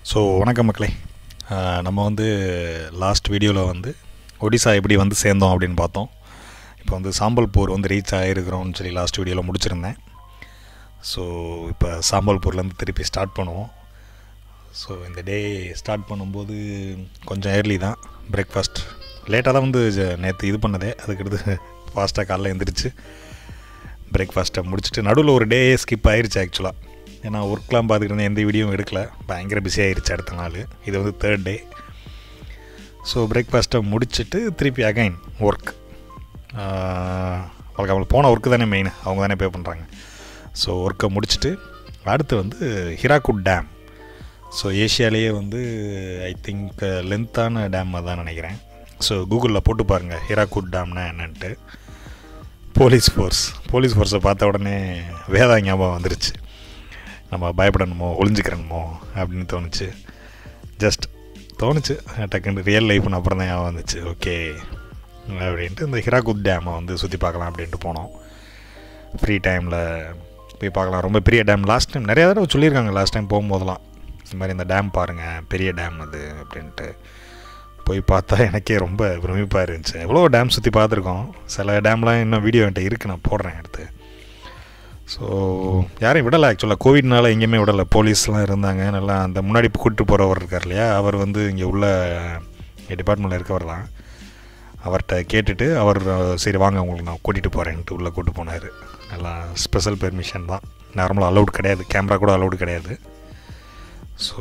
so வணக்கம் மக்களே ஆஹ் நம்ம வந்து லாஸ்ட் வீடியோவில் வந்து ஒடிசா எப்படி வந்து சேர்ந்தோம் அப்படின்னு பார்த்தோம் இப்போ வந்து சாம்பல்பூர் வந்து ரீச் ஆகிருக்கிறோம்னு சொல்லி லாஸ்ட் வீடியோவில் முடிச்சிருந்தேன் ஸோ இப்போ சாம்பல்பூர்லேருந்து திருப்பி ஸ்டார்ட் பண்ணுவோம் ஸோ இந்த டே ஸ்டார்ட் பண்ணும்போது கொஞ்சம் ஏர்லி தான் பிரேக்ஃபாஸ்ட் லேட்டாக தான் வந்து நேற்று இது பண்ணதே அதுக்கடுத்து ஃபாஸ்ட்டாக காலைல எழுந்திரிச்சு பிரேக்ஃபாஸ்ட்டை முடிச்சுட்டு நடுவில் ஒரு டே ஸ்கிப் ஆயிருச்சு ஆக்சுவலாக ஏன்னா ஒர்க்லாம் பார்த்துக்கிட்டு இருந்தேன் எந்த வீடியோவும் எடுக்கல பயங்கர பிஸி ஆயிருச்சு அடுத்த நாள் இது வந்து தேர்ட் டே ஸோ பிரேக்ஃபாஸ்ட்டை முடிச்சுட்டு திருப்பி அகைன் ஒர்க் அவளுக்கு அவங்களுக்கு போன ஒர்க்கு தானே மெயின் அவங்க தானே பே பண்ணுறாங்க ஸோ ஒர்க்கை முடிச்சுட்டு அடுத்து வந்து ஹிராக்குட் டேம் ஸோ ஏஷியாலேயே வந்து ஐ திங்க் லென்த்தான டேம் தான் நினைக்கிறேன் ஸோ கூகுளில் போட்டு பாருங்கள் ஹிராக்குட் டேம்னா என்னன்ட்டு போலீஸ் ஃபோர்ஸ் போலீஸ் ஃபோர்ஸை பார்த்த உடனே வேதா ஞாபகம் வந்துருச்சு நம்ம பயப்படணுமோ ஒளிஞ்சுக்கிறணுமோ அப்படின்னு தோணுச்சு ஜஸ்ட் தோணுச்சு டக்குன்னு ரியல் லைஃப்னு அப்புறம் தான் ஞாபகம் வந்துச்சு ஓகே அப்படின்ட்டு இந்த ஹிராகுத் டேமை வந்து சுற்றி பார்க்கலாம் அப்படின்ட்டு போனோம் ஃப்ரீ டைமில் போய் பார்க்கலாம் ரொம்ப பெரிய டேம் லாஸ்ட் டைம் நிறையா தடவை சொல்லியிருக்காங்க லாஸ்ட் டைம் போகும்போதெல்லாம் இந்த மாதிரி இந்த டேம் பாருங்கள் பெரிய டேம் அது அப்படின்ட்டு போய் பார்த்தா எனக்கே ரொம்ப பிரமிப்பாக இருந்துச்சு எவ்வளோ டேம் சுற்றி பார்த்துருக்கோம் சில டேம்லாம் இன்னும் வீடியோ என்கிட்ட இருக்குது நான் போடுறேன் எடுத்து ஸோ யாரையும் விடலை ஆக்சுவலாக கோவிட்னால எங்கேயுமே விடலை போலீஸ்லாம் இருந்தாங்க நல்லா அந்த முன்னாடி கூப்பிட்டு போகிறவர் இருக்கார் இல்லையா அவர் வந்து இங்கே உள்ள டிபார்ட்மெண்ட்டில் இருக்கவர் தான் அவர்கிட்ட கேட்டுட்டு அவர் சரி வாங்க உங்களுக்கு நான் கூட்டிகிட்டு போகிறேன்ட்டு உள்ளே கூப்பிட்டு போனார் நல்லா ஸ்பெஷல் பெர்மிஷன் தான் நார்மலாக அலௌட் கிடையாது கேமரா கூட அலௌடு கிடையாது ஸோ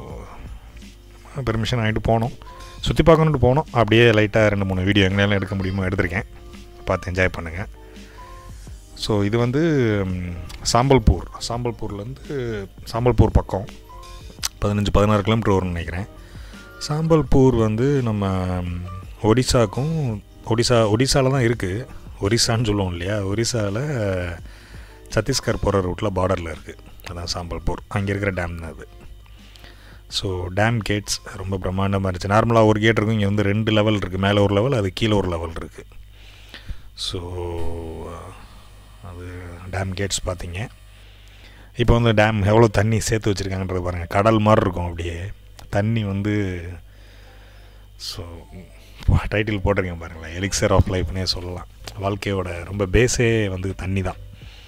பெர்மிஷன் ஆகிட்டு போனோம் சுற்றி பார்க்கணுன்ட்டு போனோம் அப்படியே லைட்டாக ரெண்டு மூணு வீடியோ எங்களால் எடுக்க முடியுமோ எடுத்திருக்கேன் பார்த்து என்ஜாய் பண்ணுங்கள் ஸோ இது வந்து ம், சாம்பல்பூர் சாம்பல்பூர்லேருந்து சாம்பல்பூர் பக்கம் பதினஞ்சு பதினாறு கிலோமீட்டர் வரும்னு நினைக்கிறேன் சாம்பல்பூர் வந்து நம்ம ம், ஒடிசாக்கும் ஒடிசா ஒடிசாவில் தான் இருக்குது ஒரிசான்னு சொல்லுவோம் இல்லையா ஒரிசாவில் சத்தீஸ்கர் போகிற ரூட்டில் பார்டரில் இருக்குது அதான் சாம்பல்பூர் அங்கே இருக்கிற டேம் தான் அது ஸோ டேம் கேட்ஸ் ரொம்ப பிரம்மாண்டமாக இருந்துச்சு நார்மலாக ஒரு கேட் இருக்கும் இங்கே வந்து ரெண்டு லெவல் இருக்குது மேலே ஒரு லெவல் அது கீழே ஒரு லெவல் இருக்குது ஸோ அது டேம் கேட்ஸ் பார்த்தீங்க இப்போ வந்து டேம் எவ்வளோ தண்ணி சேர்த்து வச்சுருக்காங்கன்றது பாருங்கள் கடல் மாதிரி இருக்கும் அப்படியே தண்ணி வந்து ஸோ டைட்டில் போட்டிருக்கேன் பாருங்களேன் எலிக்சர் ஆஃப் லைஃப்னே சொல்லலாம் வாழ்க்கையோட ரொம்ப பேஸே வந்து தண்ணி தான்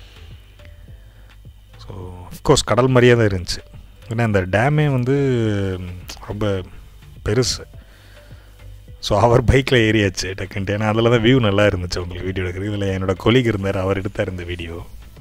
ஸோ அஃப்கோர்ஸ் கடல் மாதிரியே தான் இருந்துச்சு ஏன்னா இந்த டேமே வந்து ரொம்ப பெருசு ஸோ அவர் பைக்கில் ஏறியாச்சு டக்குன்ட்டு ஏன்னா அதில் தான் வியூ நல்லா இருந்துச்சு உங்களுக்கு வீடியோ எடுக்கிறது இதில் என்னோட கொலிக் இருந்தார் அவர் எடுத்தார் இந்த வீடியோ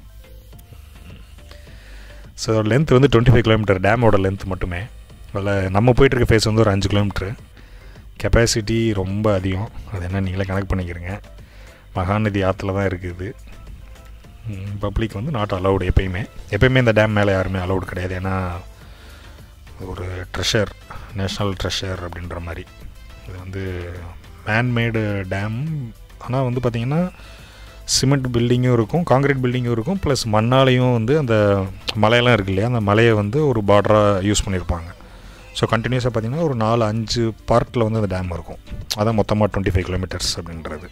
ஸோ லென்த் வந்து டுவெண்ட்டி ஃபைவ் கிலோமீட்டர் டேமோட லென்த் மட்டுமே அதில் நம்ம போயிட்டு இருக்க ஃபேஸ் வந்து ஒரு அஞ்சு கிலோமீட்ரு கெப்பாசிட்டி ரொம்ப அதிகம் அது என்ன நீங்களே கணக்கு பண்ணிக்கிறீங்க மகாநதி ஆற்றுல தான் இருக்குது பப்ளிக் வந்து நாட் அலௌடு எப்பயுமே எப்பயுமே இந்த டேம் மேலே யாருமே அலௌடு கிடையாது ஏன்னா ஒரு ட்ரெஷர் நேஷ்னல் ட்ரெஷர் அப்படின்ற மாதிரி இது வந்து மேன்மேடு டேம் ஆனால் வந்து பார்த்திங்கன்னா சிமெண்ட் பில்டிங்கும் இருக்கும் காங்கிரீட் பில்டிங்கும் இருக்கும் ப்ளஸ் மண்ணாலையும் வந்து அந்த மலையெல்லாம் இருக்கு இல்லையா அந்த மலையை வந்து ஒரு பார்டராக யூஸ் பண்ணியிருப்பாங்க ஸோ கண்டினியூஸாக பார்த்திங்கன்னா ஒரு நாலு அஞ்சு பார்ட்டில் வந்து அந்த டேம் இருக்கும் அதான் மொத்தமாக டுவெண்ட்டி ஃபைவ் கிலோமீட்டர்ஸ் அப்படின்றது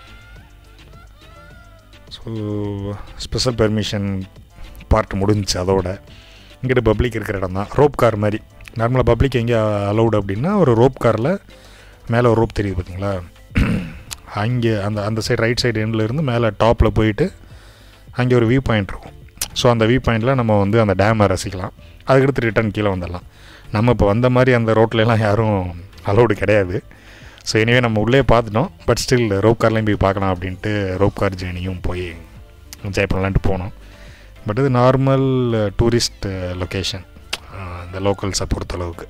ஸோ ஸ்பெஷல் பெர்மிஷன் பார்ட் முடிஞ்சுச்சு அதோட இங்கிட்ட பப்ளிக் இருக்கிற இடம் தான் ரோப் கார் மாதிரி நார்மலாக பப்ளிக் எங்கே அலௌடு அப்படின்னா ஒரு ரோப் காரில் மேலே ஒரு ரோப் தெரியுது பார்த்தீங்களா அங்கே அந்த அந்த சைடு ரைட் சைடு எண்டில் இருந்து மேலே டாப்பில் போயிட்டு அங்கே ஒரு வியூ பாயிண்ட் இருக்கும் ஸோ அந்த வியூ பாயிண்டில் நம்ம வந்து அந்த டேமை ரசிக்கலாம் அதுக்கடுத்து ரிட்டர்ன் கீழே வந்துடலாம் நம்ம இப்போ வந்த மாதிரி அந்த ரோட்லலாம் யாரும் அலௌடு கிடையாது ஸோ எனிவே நம்ம உள்ளே பார்த்துட்டோம் பட் ஸ்டில் ரோப் கார்லேயும் போய் பார்க்கலாம் அப்படின்ட்டு ரோப் கார் ஜேர்னியும் போய் என்ஜாய் பண்ணலான்ட்டு போனோம் பட் இது நார்மல் டூரிஸ்ட் லொக்கேஷன் இந்த லோக்கல்ஸை பொறுத்தளவுக்கு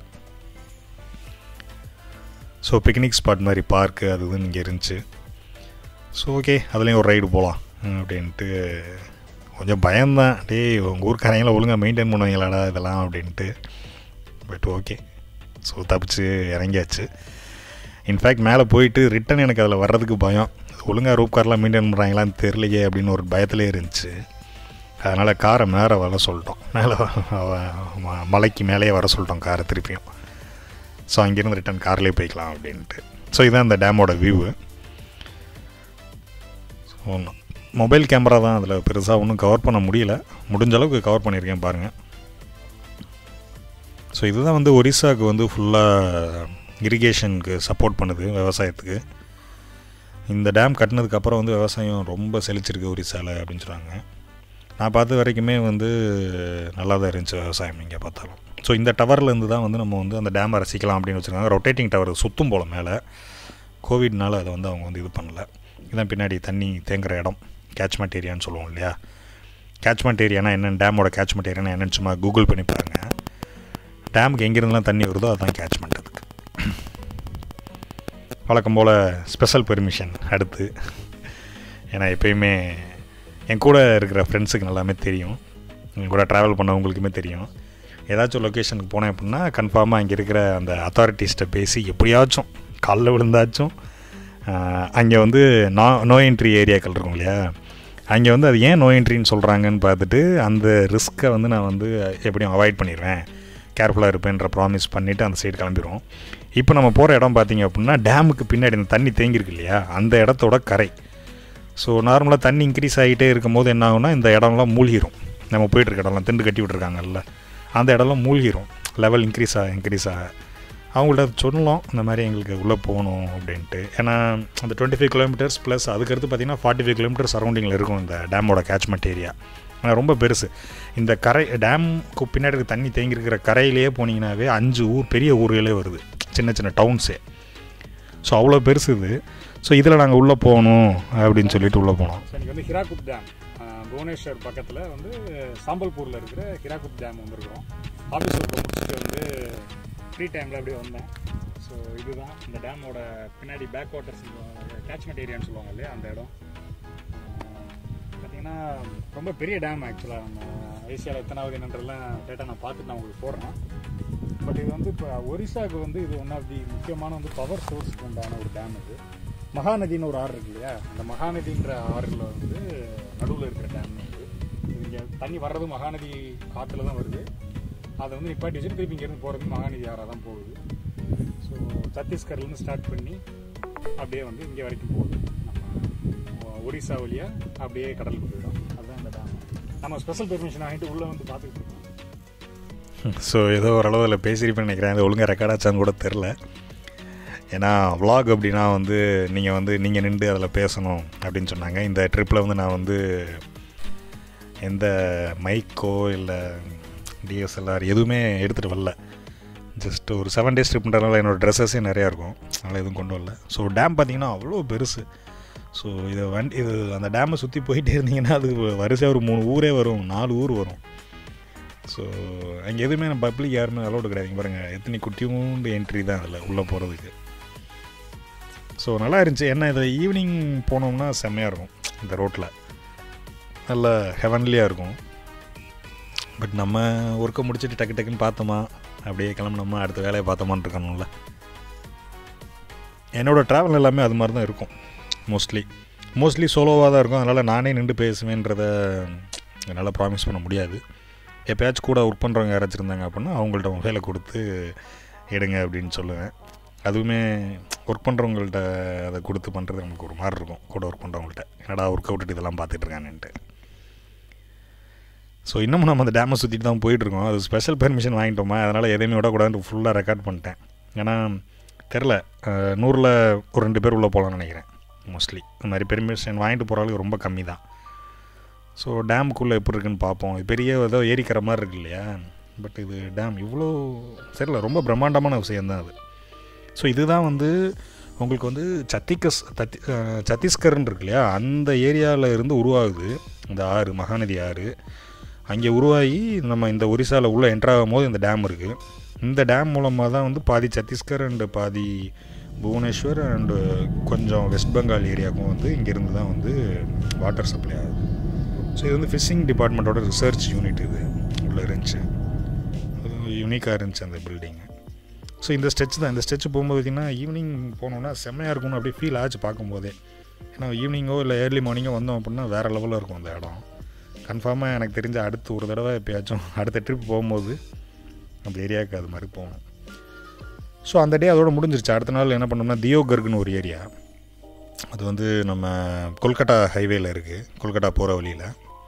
ஸோ பிக்னிக் ஸ்பாட் மாதிரி பார்க்கு அது இதுன்னு இங்கே இருந்துச்சு ஸோ ஓகே அதுலேயும் ஒரு ரைடு போகலாம் அப்படின்ட்டு கொஞ்சம் பயம்தான் டேய் உங்கள் ஊர்க்காரங்களை ஒழுங்காக மெயின்டைன் பண்ணுவீங்களாடா இதெல்லாம் அப்படின்ட்டு பட் ஓகே ஸோ தப்பிச்சு இறங்கியாச்சு இன்ஃபேக்ட் மேலே போயிட்டு ரிட்டன் எனக்கு அதில் வர்றதுக்கு பயம் ஒழுங்காக ரூப் கார்லாம் மெயின்டைன் பண்ணுறாங்களான்னு தெரியலையே அப்படின்னு ஒரு பயத்திலே இருந்துச்சு அதனால் காரை மேலே வர சொல்லிட்டோம் மேலே ம- மலைக்கு மேலேயே வர சொல்லிட்டோம் காரை திருப்பியும் ஸோ அங்கேருந்து ரிட்டன் கார்லேயே போய்க்கலாம் அப்படின்ட்டு ஸோ இதுதான் இந்த டேமோட வியூவு ஸோ மொபைல் கேமரா தான் அதில் பெருசாக ஒன்றும் கவர் பண்ண முடியல முடிஞ்ச அளவுக்கு கவர் பண்ணியிருக்கேன் பாருங்கள் ஸோ இதுதான் வந்து ஒரிசாவுக்கு வந்து ஃபுல்லாக இரிகேஷனுக்கு சப்போர்ட் பண்ணுது விவசாயத்துக்கு இந்த டேம் கட்டினதுக்கப்புறம் வந்து விவசாயம் ரொம்ப செழிச்சிருக்கு ஒரிசாவில் அப்படின்னு சொல்கிறாங்க நான் பார்த்த வரைக்குமே வந்து நல்லா தான் இருந்துச்சு விவசாயம் இங்கே பார்த்தாலும் ஸோ இந்த டவர்லேருந்து தான் வந்து நம்ம வந்து அந்த டேமை ரசிக்கலாம் அப்படின்னு வச்சுருக்காங்க ரொட்டேட்டிங் டவர் சுற்றும் போல் மேலே கோவிட்னால அதை வந்து அவங்க வந்து இது பண்ணல இதான் பின்னாடி தண்ணி தேங்குற இடம் கேட்ச்மெண்ட் ஏரியான்னு சொல்லுவோம் இல்லையா கேட்ச்மெண்ட் ஏரியானா என்னென்னு டேமோட கேட்ச்மெண்ட் ஏரியானா என்னென்னு சும்மா கூகுள் பண்ணி பாருங்க டேமுக்கு எங்கேருந்துலாம் தண்ணி வருதோ அதுதான் கேட்ச்மெண்ட் அதுக்கு வழக்கம் போல் ஸ்பெஷல் பெர்மிஷன் அடுத்து ஏன்னா எப்பயுமே என் கூட இருக்கிற ஃப்ரெண்ட்ஸுக்கு நல்லாமே தெரியும் என் கூட ட்ராவல் பண்ணவங்களுக்குமே தெரியும் ஏதாச்சும் லொக்கேஷனுக்கு போனேன் அப்படின்னா கன்ஃபார்மாக அங்கே இருக்கிற அந்த அத்தாரிட்டிஸ்ட்டை பேசி எப்படியாச்சும் காலைல விழுந்தாச்சும் அங்கே வந்து நோ நோ என்ட்ரி ஏரியாக்கள் இருக்கும் இல்லையா அங்கே வந்து அது ஏன் நோ என்ட்ரின்னு சொல்கிறாங்கன்னு பார்த்துட்டு அந்த ரிஸ்க்கை வந்து நான் வந்து எப்படியும் அவாய்ட் பண்ணிடுவேன் கேர்ஃபுல்லாக இருப்பேன்ற ப்ராமிஸ் பண்ணிவிட்டு அந்த சைடு கிளம்பிடுவோம் இப்போ நம்ம போகிற இடம் பார்த்திங்க அப்படின்னா டேமுக்கு பின்னாடி இந்த தண்ணி தேங்கியிருக்கு இல்லையா அந்த இடத்தோட கரை ஸோ நார்மலாக தண்ணி இன்க்ரீஸ் ஆகிட்டே இருக்கும் போது என்ன ஆகும்னா இந்த இடம்லாம் மூழ்கிரும் நம்ம போயிட்டுருக்க இடம்லாம் திண்டு கட்டி விட்ருக்காங்கல்ல அந்த இடம்லாம் மூழ்கிரும் லெவல் இன்க்ரீஸ் ஆக இன்க்ரீஸ் ஆக அவங்கள்ட்ட சொல்லலாம் இந்த மாதிரி எங்களுக்கு உள்ளே போகணும் அப்படின்ட்டு ஏன்னா அந்த டுவெண்ட்டி ஃபைவ் கிலோமீட்டர்ஸ் ப்ளஸ் அதுக்கடுத்து பார்த்திங்கன்னா ஃபார்ட்டி ஃபைவ் கிலோமீட்டர் சரௌண்டிங்கில் இருக்கும் இந்த டேமோட கேட்ச்மெண்ட் ஏரியா ஆனால் ரொம்ப பெருசு இந்த கரை டேமுக்கு பின்னாடி இருக்க தண்ணி தேங்கியிருக்கிற கரையிலேயே போனீங்கன்னாவே அஞ்சு ஊர் பெரிய ஊர்களே வருது சின்ன சின்ன டவுன்ஸே ஸோ அவ்வளோ பெருசு இது ஸோ இதில் நாங்கள் உள்ளே போகணும் அப்படின்னு சொல்லிட்டு உள்ளே போனோம் ஸோ இன்றைக்கி வந்து ஹிராகுப் டேம் புவனேஸ்வர் பக்கத்தில் வந்து சாம்பல்பூரில் இருக்கிற ஹிராகுப் டேம் வந்திருக்கிறோம் ஆஃபீஸ் ஒர்க்கை முடிச்சுட்டு வந்து ஃப்ரீ டைமில் அப்படியே வந்தேன் ஸோ இதுதான் இந்த டேமோட பின்னாடி பேக் வாட்டர்ஸ் கேட்ச்மெண்ட் ஏரியான்னு சொல்லுவாங்க இல்லையா அந்த இடம் பார்த்தீங்கன்னா ரொம்ப பெரிய டேம் ஆக்சுவலாக நம்ம ஏசியாவில் எத்தனாவது என்னன்றதுலாம் டேட்டா நான் பார்த்துட்டு நான் உங்களுக்கு போடுறேன் பட் இது வந்து இப்போ ஒரிசாவுக்கு வந்து இது ஒன் ஆஃப் தி முக்கியமான வந்து பவர் சோர்ஸ்க்கு உண்டான ஒரு டேம் இது மகாநதின்னு ஒரு ஆறு இருக்கு இல்லையா அந்த மகாநதின்ற ஆறில் வந்து நடுவில் இருக்கிற டேம் இது இங்கே தண்ணி வர்றது மகாநதி காற்றுல தான் வருது அதை வந்து நிப்பாட்டி வச்சுட்டு திருப்பி இங்கேருந்து போகிறது மகாநதி ஆறாக தான் போகுது ஸோ சத்தீஸ்கர்லேருந்து ஸ்டார்ட் பண்ணி அப்படியே வந்து இங்கே வரைக்கும் போகுது நம்ம ஒரிசா வழியாக அப்படியே கடலுக்கு போயிடும் அதுதான் இந்த டேம் நம்ம ஸ்பெஷல் பெர்மிஷன் ஆகிட்டு உள்ளே வந்து பார்த்துக்கிட்டு இருக்கோம் ஸோ ஏதோ ஓரளவு அதில் பேசியிருப்பேன்னு நினைக்கிறேன் அது ஒழுங்காக ரெக்கார்ட் ஆச்சான்னு கூட தெரில ஏன்னா vlog அப்படின்னா வந்து நீங்கள் வந்து நீங்கள் நின்று அதில் பேசணும் அப்படின்னு சொன்னாங்க இந்த ட்ரிப்பில் வந்து நான் வந்து எந்த மைக்கோ இல்லை டிஎஸ்எல்ஆர் எதுவுமே எடுத்துகிட்டு வரல ஜஸ்ட் ஒரு செவன் டேஸ் ட்ரிப்ன்றதுனால என்னோடய ட்ரெஸ்ஸஸே நிறையா இருக்கும் அதனால் எதுவும் கொண்டு வரல ஸோ டேம் பார்த்தீங்கன்னா அவ்வளோ பெருசு ஸோ இதை வண்டி இது அந்த டேமை சுற்றி போயிட்டே இருந்தீங்கன்னா அது வரிசையாக ஒரு மூணு ஊரே வரும் நாலு ஊர் வரும் ஸோ அங்கே எதுவுமே நம்ம பப்ளிக் யாருமே அலோடு கிடையாது இங்க பாருங்க எத்தனை குட்டியூண்டு என்ட்ரி தான் அதில் உள்ளே போகிறதுக்கு ஸோ நல்லா இருந்துச்சு என்ன இதில் ஈவினிங் போனோம்னா செம்மையாக இருக்கும் இந்த ரோட்டில் நல்ல ஹெவன்லியாக இருக்கும் பட் நம்ம ஒர்க்கை முடிச்சுட்டு டக்கு டக்குன்னு பார்த்தோமா அப்படியே கிளம்புனோமா அடுத்த வேலையை பார்த்தோமான்னு இருக்கணும்ல என்னோடய ட்ராவல் எல்லாமே அது மாதிரி தான் இருக்கும் மோஸ்ட்லி மோஸ்ட்லி சோலோவாக தான் இருக்கும் அதனால் நானே நின்று பேசுவேன்றத என்னால் ப்ராமிஸ் பண்ண முடியாது எப்போயாச்சும் கூட ஒர்க் பண்ணுறவங்க யாராச்சும் இருந்தாங்க அப்படின்னா அவங்கள்ட்ட மொபைலை கொடுத்து எடுங்க அப்படின்னு சொல்லுவேன் அதுவுமே ஒர்க் பண்ணுறவங்கள்ட்ட அதை கொடுத்து பண்ணுறது நமக்கு ஒரு மாதிரி இருக்கும் கூட ஒர்க் பண்ணுறவங்கள்ட்ட என்னடா ஒர்க் அவுட்டு இதெல்லாம் பார்த்துட்டு இருக்கானுன்ட்டு ஸோ இன்னமும் நம்ம அந்த டேமை சுற்றிட்டு தான் போயிட்டுருக்கோம் அது ஸ்பெஷல் பெர்மிஷன் வாங்கிட்டோமா அதனால் எதையுமே விடக்கூடாதுன்னு ஃபுல்லாக ரெக்கார்ட் பண்ணிட்டேன் ஏன்னா தெரில நூறில் ஒரு ரெண்டு பேர் உள்ளே போகலான்னு நினைக்கிறேன் மோஸ்ட்லி இந்த மாதிரி பெர்மிஷன் வாங்கிட்டு போகிற அளவுக்கு ரொம்ப கம்மி தான் ஸோ டேமுக்குள்ளே எப்படி இருக்குன்னு பார்ப்போம் இது பெரிய ஏதோ ஏரிக்கிற மாதிரி இருக்கு இல்லையா பட் இது டேம் இவ்வளோ சரியில்ல ரொம்ப பிரம்மாண்டமான விஷயம் தான் அது ஸோ இதுதான் வந்து உங்களுக்கு வந்து சத்திகஸ் தத்தி அஹ், சத்தீஸ்கர்னு இருக்கு இல்லையா அந்த ஏரியாவில் இருந்து உருவாகுது இந்த ஆறு மகாநதி ஆறு அங்கே உருவாகி நம்ம இந்த ஒரிசாவில் உள்ளே என்ட்ராகும் போது இந்த டேம் இருக்குது இந்த டேம் மூலமாக தான் வந்து பாதி சத்தீஸ்கர் அண்டு பாதி புவனேஸ்வர் அண்டு கொஞ்சம் வெஸ்ட் பெங்கால் ஏரியாவுக்கும் வந்து இங்கேருந்து தான் வந்து வாட்டர் சப்ளை ஆகுது ஸோ இது வந்து ஃபிஷிங் டிபார்ட்மெண்ட்டோட ரிசர்ச் யூனிட் இது உள்ளே இருந்துச்சு அது யூனிக்காக இருந்துச்சு அந்த பில்டிங்கு ஸோ இந்த ஸ்டெச் தான் இந்த ஸ்டெச் போகும்போது பார்த்திங்கன்னா ஈவினிங் போனோம்னா செம்மையாக இருக்கும்னு அப்படியே ஃபீல் ஆச்சு பார்க்கும்போதே ஏன்னா ஈவினிங்கோ இல்லை ஏர்லி மார்னிங்கோ வந்தோம் அப்படின்னா வேறு லெவலில் இருக்கும் அந்த இடம் கன்ஃபார்மாக எனக்கு தெரிஞ்ச அடுத்து ஒரு தடவை எப்பயாச்சும் அடுத்த ட்ரிப் போகும்போது அந்த ஏரியாவுக்கு அது மாதிரி போகணும் ஸோ அந்த டே அதோட முடிஞ்சிருச்சு அடுத்த நாள் என்ன பண்ணோம்னா தியோகர்க்னு ஒரு ஏரியா அது வந்து நம்ம கொல்கட்டா ஹைவேல இருக்குது கொல்கட்டா போகிற வழியில்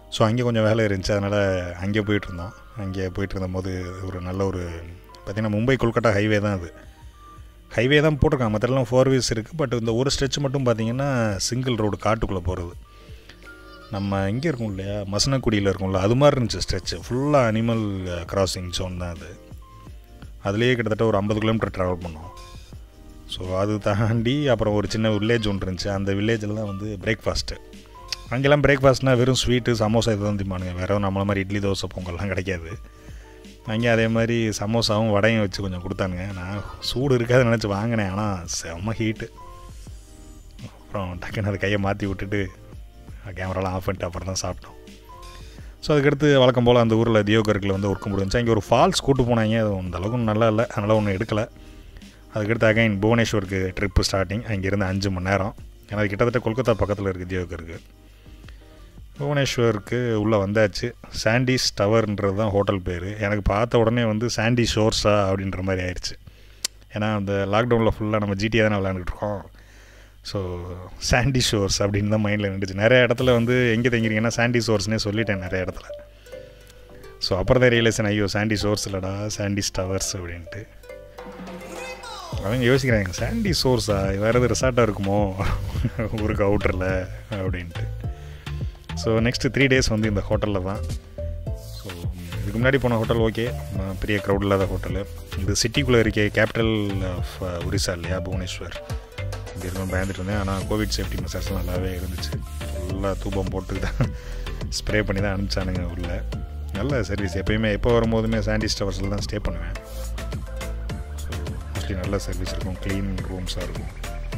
ஸோ அங்கே கொஞ்சம் வேலை இருந்துச்சு அதனால் அங்கே போயிட்டு இருந்தோம் அங்கே போயிட்டு இருந்தபோது ஒரு நல்ல ஒரு பார்த்திங்கன்னா மும்பை கொல்கட்டா ஹைவே தான் அது ஹைவே தான் போட்டிருக்காங்க மற்றெல்லாம் ஃபோர் வீல்ஸ் இருக்குது பட் இந்த ஒரு ஸ்ட்ரெச் மட்டும் பார்த்திங்கன்னா சிங்கிள் ரோடு காட்டுக்குள்ளே போகிறது நம்ம இங்கே இருக்கோம் இல்லையா மசனக்குடியில் இருக்கோம்ல அது மாதிரி இருந்துச்சு ஸ்ட்ரெச் ஃபுல்லாக அனிமல் கிராசிங் ஜோன் தான் அது அதுலேயே கிட்டத்தட்ட ஒரு ஐம்பது கிலோமீட்டர் ட்ராவல் பண்ணோம் ஸோ அது தாண்டி அப்புறம் ஒரு சின்ன வில்லேஜ் ஒன்று இருந்துச்சு அந்த வில்லேஜில் தான் வந்து பிரேக்ஃபாஸ்ட்டு அங்கெல்லாம் பிரேக்ஃபாஸ்ட்னால் வெறும் ஸ்வீட்டு சமோசா இதுதான் திம்பானுங்க வேறு நம்மள மாதிரி இட்லி தோசை பொங்கல்லாம் கிடைக்காது அங்கே அதே மாதிரி சமோசாவும் வடையும் வச்சு கொஞ்சம் கொடுத்தானுங்க நான் சூடு இருக்காதுன்னு நினச்சி வாங்கினேன் ஆனால் செம்ம ஹீட்டு அப்புறம் டக்குன்னு அது கையை மாற்றி விட்டுட்டு கேமராலாம் ஆஃப் பண்ணிட்டு அப்புறம் தான் சாப்பிட்டோம் ஸோ அதுக்கடுத்து வழக்கம் போல் அந்த ஊரில் தியோகர்கில் வந்து ஒர்க் முடிஞ்சு அங்கே ஒரு ஃபால்ஸ் கூட்டு போனாங்க அது அந்த அளவுக்கு நல்லா இல்லை அதனால் ஒன்றும் எடுக்கலை அதுக்கடுத்து அகைன் புவனேஸ்வருக்கு ட்ரிப்பு ஸ்டார்டிங் அங்கேருந்து அஞ்சு மணி நேரம் ஏன்னா அது கிட்டத்தட்ட கொல்கத்தா பக்கத்தில் இருக்குது தியோகருக்கு புவனேஸ்வருக்கு உள்ளே வந்தாச்சு சாண்டிஸ் டவர்ன்றது தான் ஹோட்டல் பேர் எனக்கு பார்த்த உடனே வந்து சாண்டி ஷோர்ஸா அப்படின்ற மாதிரி ஆயிடுச்சு ஏன்னா அந்த லாக்டவுனில் ஃபுல்லாக நம்ம ஜிடிஏ தானே விளாண்டுட்டு இருக்கோம் ஸோ சாண்டி ஷோர்ஸ் அப்படின்னு தான் மைண்டில் நின்றுச்சு நிறைய இடத்துல வந்து எங்கே தங்கிறீங்கன்னா சாண்டி ஷோர்ஸ்னே சொல்லிட்டேன் நிறைய இடத்துல ஸோ அப்புறம் தான் ரியலைசன் ஐயோ சாண்டி ஷோர்ஸ் இல்லைடா சாண்டிஸ் டவர்ஸ் அப்படின்ட்டு அவங்க யோசிக்கிறாங்க சாண்டி சோர்ஸா வேறு எதுவும் ரிசார்ட்டாக இருக்குமோ ஊருக்கு அவுட்டரில் அப்படின்ட்டு ஸோ நெக்ஸ்ட்டு த்ரீ டேஸ் வந்து இந்த ஹோட்டலில் தான் ஸோ இதுக்கு முன்னாடி போன ஹோட்டல் ஓகே பெரிய க்ரௌட் இல்லாத ஹோட்டலு இது சிட்டிக்குள்ளே இருக்கே கேபிட்டல் ஆஃப் ஒரிசா இல்லையா புவனேஸ்வர் இங்கே இருக்கணும் பயந்துட்டு இருந்தேன் ஆனால் கோவிட் சேஃப்டி மெசர்ஸ்லாம் நல்லாவே இருந்துச்சு ஃபுல்லாக தூபம் போட்டு தான் ஸ்ப்ரே பண்ணி தான் அனுப்பிச்சானுங்க உள்ள நல்ல சர்வீஸ் எப்பயுமே எப்போ வரும்போதுமே சாண்டி ஸ்டவர்ஸில் தான் ஸ்டே பண்ணுவேன் ஸோ மோஸ்ட்லி நல்ல சர்வீஸ் இருக்கும் க்ளீன் ரூம்ஸாக இருக்கும்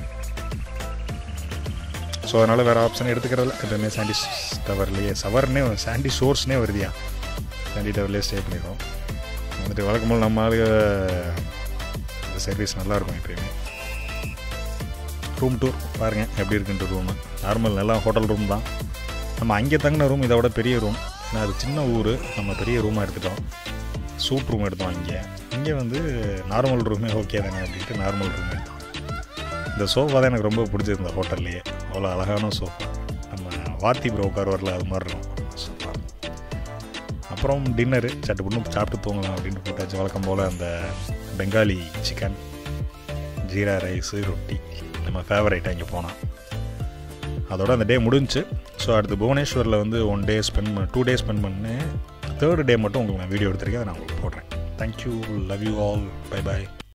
ஸோ அதனால் வேறு ஆப்ஷன் எடுத்துக்கிறதில்ல எப்பவுமே சாண்டி டவர்லேயே சவர்னே சாண்டி சோர்ஸ்னே வருதியா சாண்டி டவர்லேயே ஸ்டே பண்ணிடுறோம் வந்துட்டு வழக்கம் போல் நம்ம ஆளுங்க இந்த சர்வீஸ் நல்லாயிருக்கும் எப்பயுமே ரூம் டூர் பாருங்கள் எப்படி இருக்குன்ட்டு ரூமு நார்மல் நல்லா ஹோட்டல் ரூம் தான் நம்ம அங்கே தங்கின ரூம் இதை விட பெரிய ரூம் ஏன்னா அது சின்ன ஊர் நம்ம பெரிய ரூமாக எடுத்துட்டோம் சூட் ரூம் எடுத்தோம் இங்கே இங்கே வந்து நார்மல் ரூமே ஓகே தானே அப்படின்ட்டு நார்மல் ரூம் எடுத்தோம் இந்த சோஃபா தான் எனக்கு ரொம்ப பிடிச்சது இந்த ஹோட்டல்லையே அவ்வளோ அழகான சோஃபா நம்ம வாத்தி ப்ரோ உட்காருவார்ல அது மாதிரி இருக்கும் சோஃபா அப்புறம் டின்னரு சட்டு பொண்ணு சாப்பிட்டு தூங்கலாம் அப்படின்ட்டு போட்டாச்சு வழக்கம் போல் அந்த பெங்காலி சிக்கன் ஜீரா ரைஸு ரொட்டி நம்ம ஃபேவரைட் அங்கே போனால் அதோட அந்த டே முடிஞ்சு ஸோ அடுத்து புவனேஸ்வரில் வந்து ஒன் டே ஸ்பெண்ட் பண்ண டூ டே ஸ்பெண்ட் பண்ணேன் தேர்ட் டே மட்டும் உங்களுக்கு நான் வீடியோ எடுத்திருக்கேன் அதை நான் உங்களுக்கு போடுறேன் thank you love you all bye bye